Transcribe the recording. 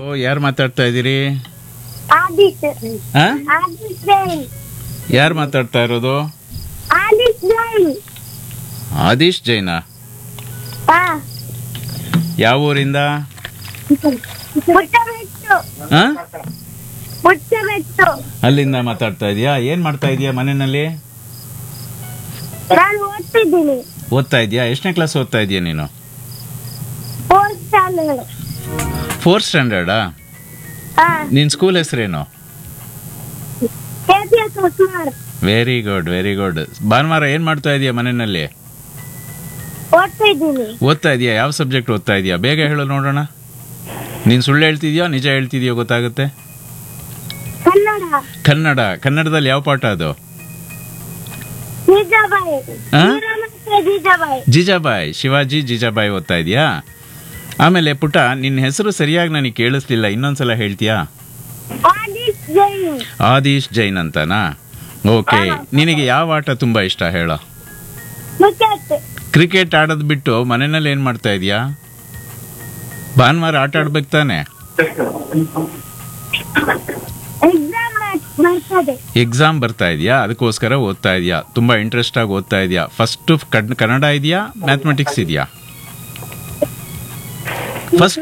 ಓ ಯಾರು ಮಾತಾಡ್ತಾ ಇದ್ದೀರಿ ಆದಿತ್ ಆ ಆದಿತ್ ಜೈನ್ ಯಾರು ಮಾತಾಡ್ತಾ ಇರೋದು ಆದಿತ್ ಜೈನ್ ಆದೀಶ್ ಜೈನ ಹಾ ಯಾವ ಊರಿಂದ ಮುಟ್ಟಬೆಟ್ಟು ಆ ಮುಟ್ಟಬೆಟ್ಟು ಅಲ್ಲಿಂದ ಮಾತಾಡ್ತಾ ಇದೀಯಾ ಏನ್ ಮಾಡ್ತಾ ಇದೀಯಾ ಮನೆಯಲ್ಲಿ ನಾನು ಓದ್ತಿದ್ದೀನಿ ಓದ್ತಾ ಇದೀಯಾ ಎಷ್ಟನೇ ಕ್ಲಾಸ್ ಓದ್ತಾ ಇದೀಯಾ ನೀನು ಫೋರ್ತ್ ಸ್ಟ್ಯಾಂಡರ್ಡ್ ಫೋರ್ತ್ ಸ್ಟ್ಯಾಂಡರ್ಡಾ ಹಾ ನಿನ್ ಸ್ಕೂಲ್ ಹೆಸರೇನು ಕೆ ಪಿ ಎಸ್ ಉಸ್ಮಾರ್ ವೆರಿ ಗುಡ್ ವೆರಿ ಗುಡ್ ಭಾನುವಾರ ಏನ್ ಮಾಡ್ತಾ ಇದೀಯಾ ಮನೆಯಲ್ಲಿ ಓದ್ತಿದ್ದೀನಿ ಓದ್ತಾ ಇದೀಯಾ ಯಾವ ಸಬ್ಜೆಕ್ಟ್ ಓದ್ತಾ ಇದೀಯಾ ಬೇಗ ಹೇಳು ನೋಡೋಣ ನೀನ್ ಸುಳ್ಳು ಹೇಳ್ತಿದ್ಯಾ ನಿಜ ಹೇಳ್ತಿದ್ಯೋ ಗೊತ್ತಾಗುತ್ತೆ ಕನ್ನಡ ಕನ್ನಡ ಕನ್ನಡದಲ್ಲಿ ಯಾವ ಪಾಠ ಅದು ಜೀಜಾಬಾಯಿ ಆ? ವೀರಮಂತೆ ಜೀಜಾಬಾಯಿ ಜಿಜಾಬಾಯ್ ಶಿವಾಜಿ ಜಿಜಾಬಾಯ್ ಓದ್ತಾ ಇದೀಯಾ ಆಮೇಲೆ ಪುಟ ನಿನ್ನ ಹೆಸರು ಸರಿಯಾಗಿ ನನಗೆ ಕೇಳಿಸ್ಲಿಲ್ಲ ಇನ್ನೊಂದ್ಸಲ ಹೇಳ್ತೀಯಾ ಆದಿತ್ ಜೈನ್ ಆದೀಶ್ ಜೈನ್ ಅಂತನಾ ಓಕೆ ನಿನಗೆ ಯಾವ ಆಟ ತುಂಬಾ ಇಷ್ಟ ಹೇಳ ಕ್ರಿಕೆಟ್ ಕ್ರಿಕೆಟ್ ಆಡೋದ್ ಬಿಟ್ಟು ಮನೆಯಲ್ಲಿ ಏನ್ ಮಾಡ್ತಾ ಇದೀಯಾ ಭಾನುವಾರ ಆಟ ಆಡ್ಬೇಕು ತಾನೆ ಎಕ್ಸಾಮ್ ಬರ್ತದೆ ಎಕ್ಸಾಮ್ ಬರ್ತಾ ಇದೆಯಾ ಅದಕ್ಕೋಸ್ಕರ ಓದ್ತಾ ಇದೆಯಾ ತುಂಬಾ ಇಂಟ್ರೆಸ್ಟ್ ಆಗಿ ಓದ್ತಾ ಇದೆಯಾ ಫಸ್ಟ್ ಕನ್ನಡ ಇದೆಯಾ ಮ್ಯಾಥಮೆಟಿಕ್ಸ್ ಇದೆಯಾ ಫಸ್ಟ್